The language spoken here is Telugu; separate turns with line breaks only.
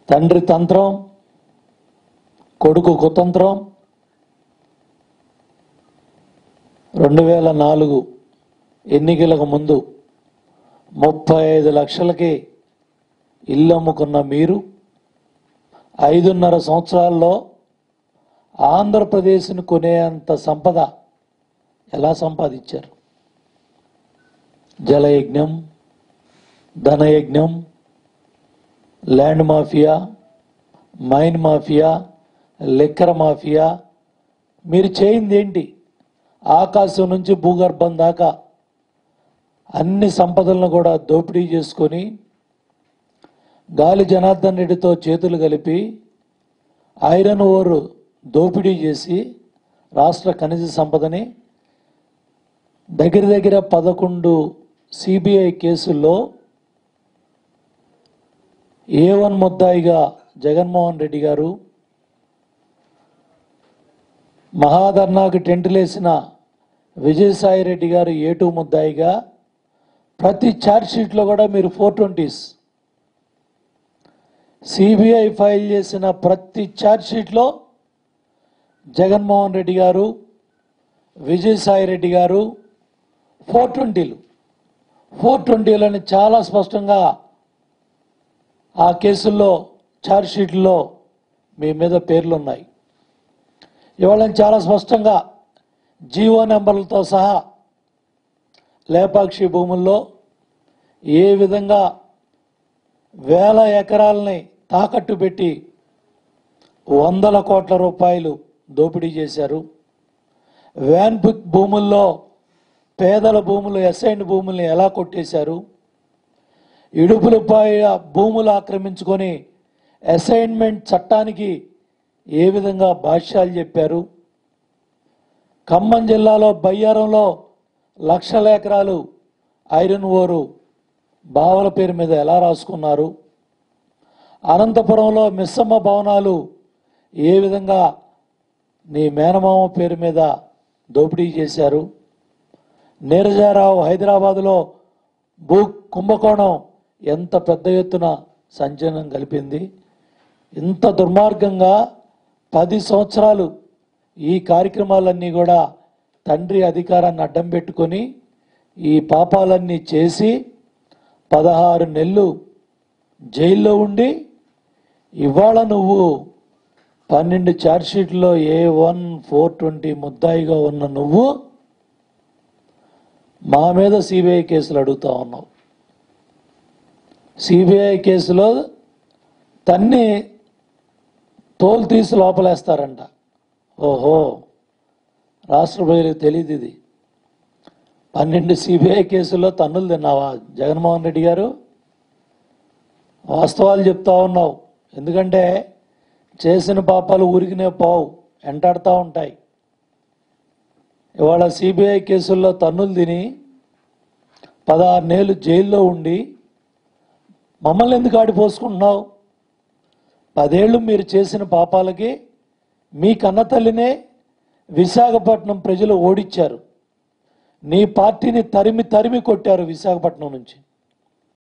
తండ్రి తంత్రం కొడుకు కుతంత్రం రెండు వేల నాలుగు ఎన్నికలకు ముందు ముప్పై ఐదు లక్షలకి ఇల్లు అమ్ముకున్న మీరు ఐదున్నర సంవత్సరాల్లో ఆంధ్రప్రదేశ్ను కొనేంత సంపద ఎలా సంపాదించారు జలయజ్ఞం ధనయజ్ఞం land mafia mine mafia liquor mafia మీరు చేయింది ఏంటి ఆకాశం నుంచి భూగర్భం దాకా అన్ని సంపదలను కూడా దోపిడీ చేసుకొని గాలి జనార్దన్ రెడ్డితో చేతులు కలిపి ఐరన్ ఓర్ దోపిడీ చేసి రాష్ట్ర ఖనిజ సంపదని దగ్గర దగ్గర పదకొండు సిబిఐ కేసుల్లో ఏ వన్ ముద్దాయిగా జగన్మోహన్ రెడ్డి గారు మహాధర్నాకు టెంటులేసిన విజయసాయి రెడ్డి గారు ఏ టూ ముద్దాయిగా ప్రతి ఛార్జ్ షీట్లో కూడా మీరు ఫోర్ ట్వంటీస్ సిబిఐ ఫైల్ చేసిన ప్రతి ఛార్జ్ షీట్లో జగన్మోహన్ రెడ్డి గారు విజయసాయి రెడ్డి గారు ఫోర్ ట్వంటీలు ఫోర్ ట్వంటీలని చాలా స్పష్టంగా ఆ కేసుల్లో ఛార్జ్ షీట్లో మీ మీద పేర్లు ఉన్నాయి ఇవాళ చాలా స్పష్టంగా జీవో నెంబర్లతో సహా లేపాక్షి భూముల్లో ఏ విధంగా వేల ఎకరాలని తాకట్టు పెట్టి వందల కోట్ల రూపాయలు దోపిడీ చేశారు వ్యాన్ బుక్ భూముల్లో పేదల భూములు ఎస్ఐన్ భూముల్ని ఎలా కొట్టేశారు ఇడుపులపై భూములు ఆక్రమించుకొని అసైన్మెంట్ చట్టానికి ఏ విధంగా భాష్యాలు చెప్పారు ఖమ్మం జిల్లాలో బయ్యారంలో లక్షల ఎకరాలు ఐరన్ ఓరు బావల పేరు మీద ఎలా రాసుకున్నారు అనంతపురంలో మిస్సమ్మ భవనాలు ఏ విధంగా నీ మేనమామ పేరు మీద దోపిడీ చేశారు నీరజారావు హైదరాబాదులో భూ కుంభకోణం ఎంత పెద్ద ఎత్తున సంచలనం కలిపింది ఇంత దుర్మార్గంగా పది సంవత్సరాలు ఈ కార్యక్రమాలన్నీ కూడా తండ్రి అధికారాన్ని అడ్డం పెట్టుకొని ఈ పాపాలన్నీ చేసి పదహారు నెలలు జైల్లో ఉండి ఇవాళ నువ్వు పన్నెండు ఛార్జ్షీట్లో ఏ వన్ ఫోర్ ట్వంటీ ముద్దాయిగా ఉన్న నువ్వు మా మీద సిబిఐ కేసులు అడుగుతా ఉన్నావు సిబిఐ కేసులో తన్ని తోలు తీసి లోపలేస్తారంట ఓహో రాష్ట్ర ప్రజలకు తెలియదు ఇది పన్నెండు సిబిఐ కేసుల్లో తన్నులు తిన్నావా జగన్మోహన్ రెడ్డి గారు వాస్తవాలు చెప్తా ఉన్నావు ఎందుకంటే చేసిన పాపాలు ఊరికినే పోవు వెంటాడుతూ ఉంటాయి ఇవాళ సిబిఐ కేసుల్లో తన్నులు తిని పదహారు నెలలు జైల్లో ఉండి మమ్మల్ని ఎందుకు ఆడిపోసుకుంటున్నావు పదేళ్ళు మీరు చేసిన పాపాలకి మీ కన్న తల్లినే విశాఖపట్నం ప్రజలు ఓడించారు నీ పార్టీని తరిమి తరిమి కొట్టారు విశాఖపట్నం నుంచి